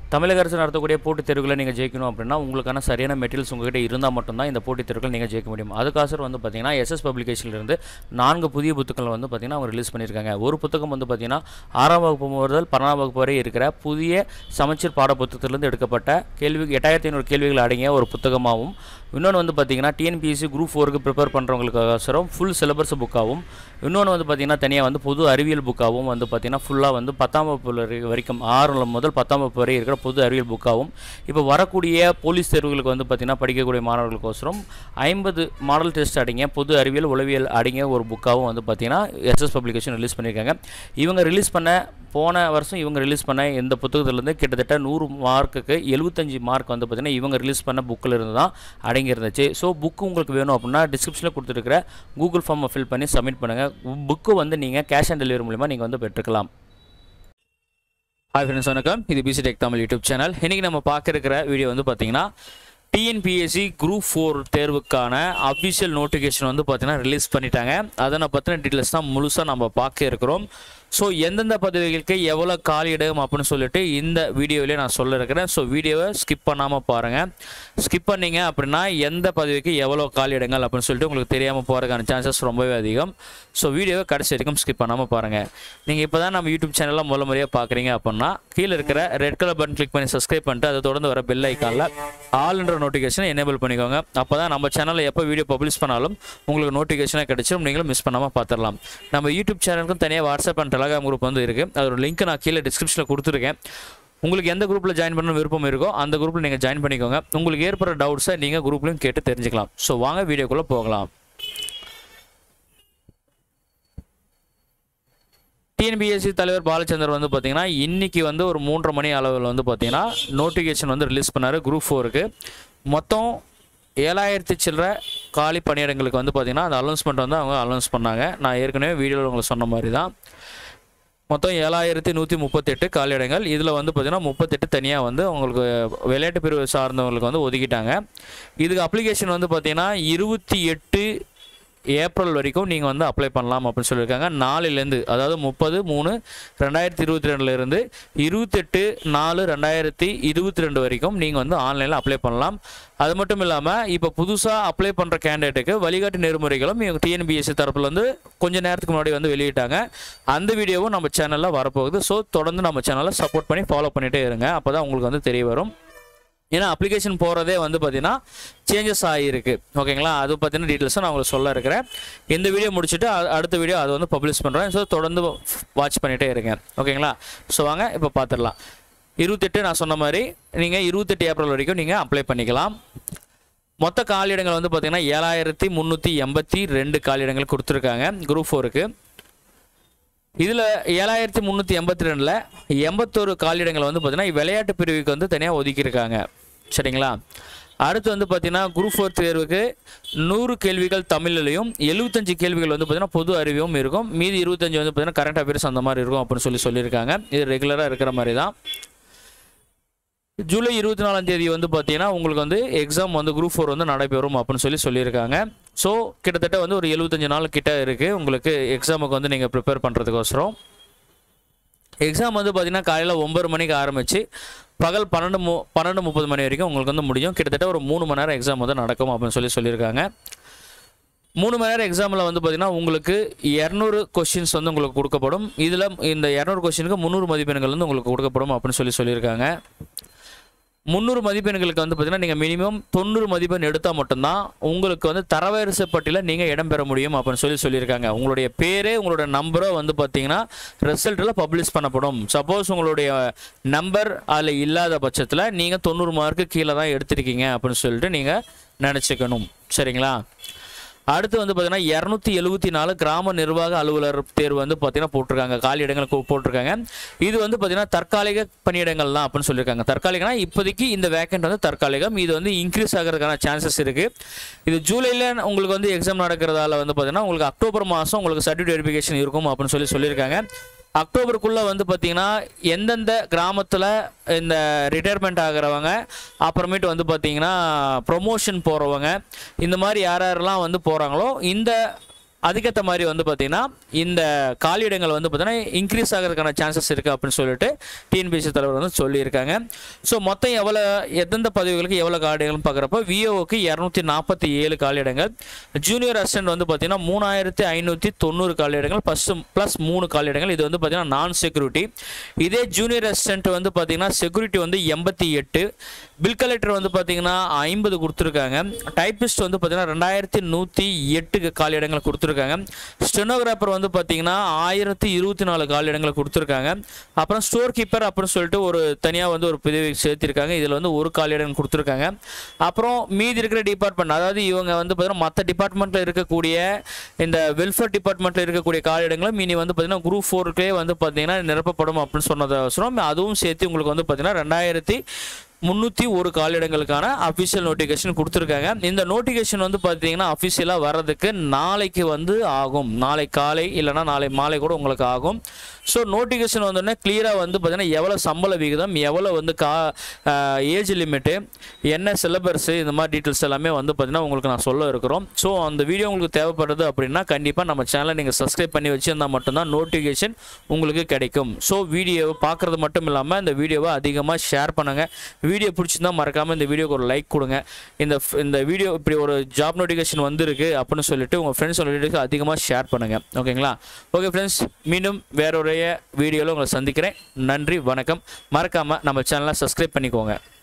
தமிழக அரசு நடத்தக்கூடிய போட்டித் தேர்வுகளை நீங்கள் ஜெயிக்கணும் அப்படின்னா உங்களுக்கான சரியான மெட்டீரியல்ஸ் உங்ககிட்ட இருந்தால் மட்டும்தான் இந்த போட்டித் தேர்வுகள் நீங்கள் ஜெயிக்க முடியும் அதுக்காக வந்து பார்த்தீங்கன்னா எஸ்எஸ் பப்ளிகேஷன்லேருந்து நான்கு புதிய புத்தகங்கள் வந்து பார்த்தீங்கன்னா அவங்க ரிலீஸ் பண்ணியிருக்காங்க ஒரு புத்தகம் வந்து பார்த்தீங்கன்னா ஆறாம் வகுப்பு முதல் பன்னெண்டாம் வகுப்பு வரை இருக்கிற புதிய சமச்சீர் பாட புத்தகத்திலிருந்து எடுக்கப்பட்ட கேள்வி எட்டாயிரத்தி ஐநூறு கேள்விகள் அடங்கிய ஒரு புத்தகமாகவும் இன்னொன்று வந்து பார்த்தீங்கன்னா டிஎன்பிஎஸ்சி குரூப் ஃபோருக்கு ப்ரிப்பேர் பண்ணுறவங்களுக்கோசரம் ஃபுல் சிலபஸ் புக்காகவும் இன்னொன்று வந்து பார்த்தீங்கன்னா தனியாக வந்து பொது அறிவியல் புக்காகவும் வந்து பார்த்தீங்கன்னா ஃபுல்லாக வந்து பத்தாம் வகுப்பு வரை- வரைக்கும் ஆறு முதல் பத்தாம் வகுப்பு வரை இருக்கிற பொது அறிவியல் புக்காகவும் இப்போ வரக்கூடிய போலீஸ் தேர்வுகளுக்கு வந்து பார்த்தீங்கன்னா படிக்கக்கூடிய மாணவர்களுக்கோசரம் ஐம்பது மாடல் டெஸ்ட் அடங்கிய பொது அறிவியல் உளவியல் அடங்கிய ஒரு புக்காகவும் வந்து பார்த்தீங்கன்னா எஸ்எஸ் பப்ளிகேஷன் ரிலீஸ் பண்ணியிருக்காங்க இவங்க ரிலீஸ் பண்ண போன வருஷம் இவங்க ரிலீஸ் பண்ண இந்த புத்தகத்திலேருந்து கிட்டத்தட்ட நூறு மார்க்குக்கு எழுபத்தஞ்சு மார்க் வந்து பார்த்தீங்கன்னா இவங்க ரிலீஸ் பண்ண புக்கில் இருந்து தான் அடங்கி இருந்துச்சு ஸோ புக்கு உங்களுக்கு வேணும் அப்படின்னா டிஸ்கிரிப்ஷனில் கொடுத்துருக்கிற கூகுள் ஃபார்மை ஃபில் பண்ணி சப்மிட் பண்ணுங்கள் புக்கு வந்து நீங்கள் கேஷ் ஆன் டெலிவரி மூலிமா நீங்கள் வந்து பெற்றுக்கலாம் ஹாய் ஃப்ரெண்ட்ஸ் வணக்கம் இது PC tech Tamil YouTube channel இன்றைக்கி நம்ம பார்க்க இருக்கிற வீடியோ வந்து பார்த்தீங்கன்னா டிஎன்பிஎஸ்சி குரூப் ஃபோர் தேர்வுக்கான அஃபிஷியல் நோட்டிஃபிகேஷன் வந்து பார்த்தீங்கன்னா ரிலீஸ் பண்ணிட்டாங்க அதனை பற்றின டீட்டெயில்ஸ் தான் முழுசாக நம்ம பார்க்க இருக்கிறோம் ஸோ எந்தெந்த பதவிகளுக்கு எவ்வளோ காலியிடம் அப்படின்னு சொல்லிட்டு இந்த வீடியோவிலே நான் சொல்ல இருக்கிறேன் ஸோ வீடியோவை ஸ்கிப் பண்ணாமல் பாருங்கள் ஸ்கிப் பண்ணீங்க அப்படின்னா எந்த பதவிக்கு எவ்வளோ காலியிடங்கள் அப்படின்னு சொல்லிட்டு உங்களுக்கு தெரியாமல் போகிறதுக்கான சான்சஸ் ரொம்பவே அதிகம் ஸோ வீடியோவை கடைசி வரைக்கும் ஸ்கிப் பண்ணாமல் பாருங்கள் நீங்கள் இப்போ தான் நம்ம யூடியூப் சேனலில் முதல் முறையாக பார்க்குறீங்க அப்படின்னா கீழே இருக்கிற ரெட் கலர் பட்டன் கிளிக் பண்ணி சப்ஸ்கிரைப் பண்ணிட்டு அதை தொடர்ந்து வர பெல் ஐக்கானில் ஆல்ன்ற நோட்டிஃபிகேஷனை எனேபிள் பண்ணிக்கோங்க அப்போ தான் நம்ம சேனலில் எப்போ வீடியோ பப்ளிஷ் பண்ணாலும் உங்களுக்கு நோட்டிஃபிகேஷனாக கிடைச்சிடும் நீங்களும் மிஸ் பண்ணாமல் பார்த்துடலாம் நம்ம யூடியூப் சேனலுக்கும் தனியாக வாட்ஸ்அப் அண்ட் டெலகிராம் குரூப் வந்து இருக்குது அதோட லிங்க் நான் கீழே டிஸ்கிரிப்ஷனில் கொடுத்துருக்கேன் உங்களுக்கு எந்த குரூப்பில் ஜாயின் பண்ண விருப்பம் இருக்கோ அந்த குரூப்பில் நீங்கள் ஜாயின் பண்ணிக்கோங்க உங்களுக்கு ஏற்படுற டவுட்ஸை நீங்கள் குரூப்லையும் கேட்டு தெரிஞ்சுக்கலாம் ஸோ வாங்க வீடியோக்குள்ளே போகலாம் டிஎன்பிஎஸ்சி தலைவர் பாலச்சந்தர் வந்து பார்த்தீங்கன்னா இன்னைக்கு வந்து ஒரு மூன்றரை மணி அளவில் வந்து பார்த்தீங்கன்னா நோட்டிஃபிகேஷன் வந்து ரிலீஸ் பண்ணார் குரூப் ஃபோருக்கு மொத்தம் ஏழாயிரத்தி சில்லற காலி பணியிடங்களுக்கு வந்து பார்த்தீங்கன்னா அந்த அனௌன்ஸ்மெண்ட் வந்து அவங்க அனௌன்ஸ் பண்ணாங்க நான் ஏற்கனவே வீடியோவில் உங்களுக்கு சொன்ன மாதிரி தான் மொத்தம் ஏழாயிரத்தி நூற்றி முப்பத்தெட்டு காலியிடங்கள் இதில் வந்து பார்த்தீங்கன்னா முப்பத்தெட்டு தனியாக வந்து உங்களுக்கு விளையாட்டு பிரிவு சார்ந்தவங்களுக்கு வந்து ஒதுக்கிட்டாங்க இதுக்கு அப்ளிகேஷன் வந்து பார்த்தீங்கன்னா இருபத்தி எட்டு ஏப்ரல் வரைக்கும் நீங்கள் வந்து அப்ளை பண்ணலாம் அப்படின்னு சொல்லியிருக்காங்க நாலுலேருந்து அதாவது முப்பது மூணு ரெண்டாயிரத்தி இருபத்தி ரெண்டுலேருந்து இருபத்தெட்டு நாலு ரெண்டாயிரத்தி இருபத்தி ரெண்டு வரைக்கும் நீங்கள் வந்து ஆன்லைனில் அப்ளை பண்ணலாம் அது மட்டும் இல்லாமல் இப்போ புதுசாக அப்ளை பண்ணுற கேண்டிடேட்டுக்கு வழிகாட்டு நெறிமுறைகளும் இவங்க டிஎன்பிஎஸ்சி தரப்புல வந்து கொஞ்ச நேரத்துக்கு முன்னாடி வந்து வெளியிட்டாங்க அந்த வீடியோவும் நம்ம சேனலில் வரப்போகுது ஸோ தொடர்ந்து நம்ம சேனலை சப்போர்ட் பண்ணி ஃபாலோ பண்ணிகிட்டே இருங்க அப்போ தான் உங்களுக்கு வந்து தெரிய வரும் ஏன்னா அப்ளிகேஷன் போகிறதே வந்து பார்த்தீங்கன்னா சேஞ்சஸ் ஆகியிருக்கு ஓகேங்களா அது பற்றின டீட்டெயில்ஸும் நான் உங்களுக்கு சொல்ல இருக்கிறேன் இந்த வீடியோ முடிச்சுட்டு அ- அடுத்த வீடியோ அது வந்து பப்ளிஷ் பண்ணுறேன் ஸோ தொடர்ந்து வாட்ச் பண்ணிகிட்டே இருங்க ஓகேங்களா ஸோ வாங்க இப்போ பார்த்துடலாம் இருபத்தெட்டு நான் சொன்ன மாதிரி நீங்கள் இருபத்தெட்டு ஏப்ரல் வரைக்கும் நீங்கள் அப்ளை பண்ணிக்கலாம் மொத்த காலியிடங்கள் வந்து பார்த்தீங்கன்னா ஏழாயிரத்தி முந்நூற்றி எண்பத்தி ரெண்டு காலியிடங்கள் கொடுத்துருக்காங்க குரூப் ஃபோருக்கு இதில் ஏழாயிரத்தி முந்நூற்றி எண்பத்தி ரெண்டில் எண்பத்தோரு காலியிடங்களை வந்து பார்த்தீங்கன்னா விளையாட்டு பிரிவுக்கு வந்து தனியாக ஒதுக்கியிருக்காங்க சரிங்களா அடுத்து வந்து பார்த்தீங்கன்னா குரூப் ஃபோர் தேர்வுக்கு நூறு கேள்விகள் தமிழ்லையும் எழுபத்தஞ்சு கேள்விகள் வந்து பார்த்தீங்கன்னா பொது அறிவும் இருக்கும் மீதி இருபத்தஞ்சு வந்து பார்த்தீங்கன்னா கரண்ட் அஃபேர்ஸ் அந்த மாதிரி இருக்கும் அப்படின்னு சொல்லி சொல்லியிருக்காங்க இது ரெகுலராக இருக்கிற மாதிரி தான் ஜூலை இருபத்தி நாலாம் தேதி வந்து பார்த்தீங்கன்னா உங்களுக்கு வந்து எக்ஸாம் வந்து குரூப் ஃபோர் வந்து நடைபெறும் அப்படின்னு சொல்லி சொல்லியிருக்காங்க ஸோ கிட்டத்தட்ட வந்து ஒரு எழுபத்தஞ்சு நாள் கிட்ட இருக்குது உங்களுக்கு எக்ஸாமுக்கு வந்து நீங்கள் ப்ரிப்பேர் பண்ணுறதுக்கோசரம் எக்ஸாம் வந்து பார்த்தீங்கன்னா காலையில் ஒம்பது மணிக்கு ஆரம்பித்து பகல் பன்னெண்டு மு பன்னெண்டு முப்பது மணி வரைக்கும் உங்களுக்கு வந்து முடியும் கிட்டத்தட்ட ஒரு மூணு மணி நேரம் எக்ஸாம் வந்து நடக்கும் அப்படின்னு சொல்லி சொல்லியிருக்காங்க மூணு மணி நேரம் எக்ஸாமில் வந்து பார்த்தீங்கன்னா உங்களுக்கு இரநூறு கொஷின்ஸ் வந்து உங்களுக்கு கொடுக்கப்படும் இதில் இந்த இரநூறு கொஷினுக்கு முந்நூறு மதிப்பெண்கள் வந்து உங்களுக்கு கொடுக்கப்படும் அப்படின்னு சொல்லி சொல்லியிருக்காங்க முந்நூறு மதிப்பெண்களுக்கு வந்து பார்த்தீங்கன்னா நீங்கள் மினிமம் தொண்ணூறு மதிப்பெண் எடுத்தால் மட்டும்தான் உங்களுக்கு வந்து தரவரிசை பட்டியலில் நீங்கள் இடம் பெற முடியும் அப்படின்னு சொல்லி சொல்லியிருக்காங்க உங்களுடைய பேரே உங்களோட நம்பரோ வந்து பார்த்தீங்கன்னா ரிசல்ட்டில் பப்ளிஷ் பண்ணப்படும் சப்போஸ் உங்களுடைய நம்பர் அதில் இல்லாத பட்சத்தில் நீங்கள் தொண்ணூறு மார்க்கு கீழே தான் எடுத்திருக்கீங்க அப்படின்னு சொல்லிட்டு நீங்கள் நினச்சிக்கணும் சரிங்களா அடுத்து வந்து பார்த்தீங்கன்னா இரநூத்தி எழுபத்தி நாலு கிராம நிர்வாக அலுவலர் தேர்வு வந்து பார்த்தீங்கன்னா போட்டிருக்காங்க காலி இடங்கள் கு- போட்டிருக்காங்க இது வந்து பார்த்தீங்கன்னா தற்காலிக பணியிடங்கள் தான் அப்படின்னு சொல்லியிருக்காங்க தற்காலிகனா இப்போதைக்கு இந்த வேக்கண்ட் வந்து தற்காலிகம் இது வந்து இன்க்ரீஸ் ஆகிறதுக்கான சான்சஸ் இருக்குது இது ஜூலையில் உங்களுக்கு வந்து எக்ஸாம் நடக்கிறதால வந்து பார்த்தீங்கன்னா உங்களுக்கு அக்டோபர் மாதம் உங்களுக்கு சர்டிஃபிகேட் வெரிஃபிகேஷன் இருக்கும் அப்படின்னு சொல்லி சொல்லியிருக்காங்க அக்டோபருக்குள்ளே வந்து பார்த்தீங்கன்னா எந்தெந்த கிராமத்தில் இந்த ரிட்டையர்மெண்ட் ஆகிறவங்க அப்புறமேட்டு வந்து பார்த்தீங்கன்னா ப்ரொமோஷன் போகிறவங்க இந்த மாதிரி யார் யாரெல்லாம் வந்து போகிறாங்களோ இந்த அதுக்கேற்ற மாதிரி வந்து பார்த்திங்கன்னா இந்த காலியிடங்கள் வந்து பார்த்திங்கன்னா இன்க்ரீஸ் ஆகிறதுக்கான சான்சஸ் இருக்குது அப்படின்னு சொல்லிட்டு டிஎன்பிஎஸ்சி தலைவர் வந்து சொல்லியிருக்காங்க ஸோ மொத்தம் எவ்வளோ எந்தெந்த பதவிகளுக்கு எவ்வளோ காலியிடங்கள்னு பார்க்குறப்ப விஓக்கு இரநூத்தி நாற்பத்தி ஏழு காலியிடங்கள் ஜூனியர் அசிஸ்டன்ட் வந்து பார்த்திங்கன்னா மூணாயிரத்தி ஐநூற்றி தொண்ணூறு காலியிடங்கள் ப்ளஸ் ப்ளஸ் மூணு காலியிடங்கள் இது வந்து பார்த்திங்கன்னா நான் செக்யூரிட்டி இதே ஜூனியர் அசிஸ்டன்ட் வந்து பார்த்திங்கன்னா செக்யூரிட்டி வந்து எண்பத்தி எட்டு பில் கலெக்டர் வந்து பார்த்திங்கன்னா ஐம்பது கொடுத்துருக்காங்க டைப்பிஸ்ட் வந்து பார்த்திங்கன்னா ரெண்டாயிரத்தி நூற்றி எட்டு காலியிடங்கள் கொடுத்துருக்காங்க ஸ்டெனோகிராஃபர் வந்து பார்த்திங்கன்னா ஆயிரத்தி இருபத்தி நாலு காலியிடங்களை கொடுத்துருக்காங்க அப்புறம் ஸ்டோர் கீப்பர் அப்படின்னு சொல்லிட்டு ஒரு தனியாக வந்து ஒரு பிரிவு சேர்த்திருக்காங்க இதில் வந்து ஒரு காலியிடம் கொடுத்துருக்காங்க அப்புறம் மீதி இருக்கிற டிபார்ட்மெண்ட் அதாவது இவங்க வந்து பார்த்தீங்கன்னா மற்ற டிபார்ட்மெண்ட்டில் இருக்கக்கூடிய இந்த வெல்ஃபேர் டிபார்ட்மெண்ட்டில் இருக்கக்கூடிய காலியிடங்களும் இனி வந்து பார்த்தீங்கன்னா குரூப் ஃபோருக்கே வந்து பார்த்தீங்கன்னா நிரப்பப்படும் அப்படின்னு சொன்னதை அவசரம் அதுவும் சேர்த்து உங்களுக்கு வந்து பார்த்தீங்கன்னா ரெண்டாயிரத்தி முந்நூற்றி ஒரு காலியிடங்களுக்கான அஃபிஷியல் நோட்டிஃபிகேஷன் கொடுத்துருக்காங்க இந்த நோட்டிஃபிகேஷன் வந்து பார்த்தீங்கன்னா அஃபிஷியலாக வர்றதுக்கு நாளைக்கு வந்து ஆகும் நாளை காலை இல்லைனா நாளை மாலை கூட உங்களுக்கு ஆகும் ஸோ நோட்டிஃபிகேஷன் வந்தோடனே கிளியராக வந்து பார்த்தீங்கன்னா எவ்வளோ சம்பள விகிதம் எவ்வளோ வந்து கா ஏஜ் லிமிட்டு என்ன சிலபஸ் இந்த மாதிரி டீட்டெயில்ஸ் எல்லாமே வந்து பார்த்தீங்கன்னா உங்களுக்கு நான் சொல்ல இருக்கிறோம் ஸோ அந்த வீடியோ உங்களுக்கு தேவைப்படுது அப்படின்னா கண்டிப்பாக நம்ம சேனலை நீங்கள் சப்ஸ்கிரைப் பண்ணி வச்சுருந்தால் மட்டும்தான் நோட்டிஃபிகேஷன் உங்களுக்கு கிடைக்கும் ஸோ வீடியோவை பார்க்குறது மட்டும் இல்லாமல் இந்த வீடியோவை அதிகமாக ஷேர் பண்ணுங்கள் வீடியோ பிடிச்சிருந்தா மறக்காமல் இந்த வீடியோக்கு ஒரு லைக் கொடுங்க இந்த f- இந்த வீடியோ இப்படி ஒரு ஜாப் நோட்டிஃபிகேஷன் வந்திருக்கு அப்படின்னு சொல்லிட்டு உங்கள் ஃப்ரெண்ட்ஸ் சொல்லிட்டு அதிகமாக ஷேர் பண்ணுங்கள் ஓகேங்களா ஓகே ஃப்ரெண்ட்ஸ் மீண்டும் வேறொரு வீடியோவில் உங்களை சந்திக்கிறேன் நன்றி வணக்கம் மறக்காமல் நம்ம சேனலை சப்ஸ்கிரைப் பண்ணிக்கோங்க